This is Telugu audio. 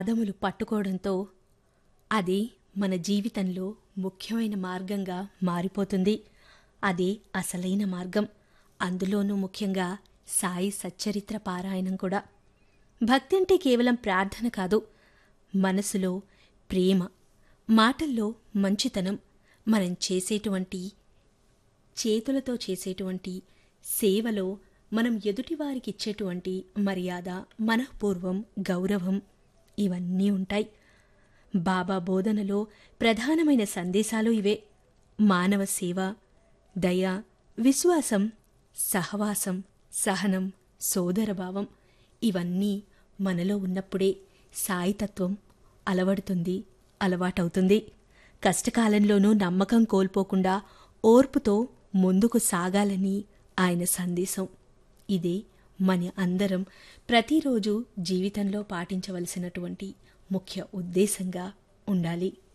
పదములు పట్టుకోవడంతో అది మన జీవితంలో ముఖ్యమైన మార్గంగా మారిపోతుంది అదే అసలైన మార్గం అందులోనూ ముఖ్యంగా సాయి సచ్చరిత్ర పారాయణం కూడా భక్తి అంటే కేవలం ప్రార్థన కాదు మనసులో ప్రేమ మాటల్లో మంచితనం మనం చేసేటువంటి చేతులతో చేసేటువంటి సేవలో మనం ఎదుటివారికి ఇచ్చేటువంటి మర్యాద మనఃపూర్వం గౌరవం ఇవన్నీ ఉంటాయి బాబా బోధనలో ప్రధానమైన సందేశాలు ఇవే మానవ సేవ దయ విశ్వాసం సహవాసం సహనం సోదరభావం ఇవన్నీ మనలో ఉన్నప్పుడే సాయితత్వం అలవడుతుంది అలవాటవుతుంది కష్టకాలంలోనూ నమ్మకం కోల్పోకుండా ఓర్పుతో ముందుకు సాగాలని ఆయన సందేశం ఇదే మన అందరం ప్రతిరోజు జీవితంలో పాటించవలసినటువంటి ముఖ్య ఉద్దేశంగా ఉండాలి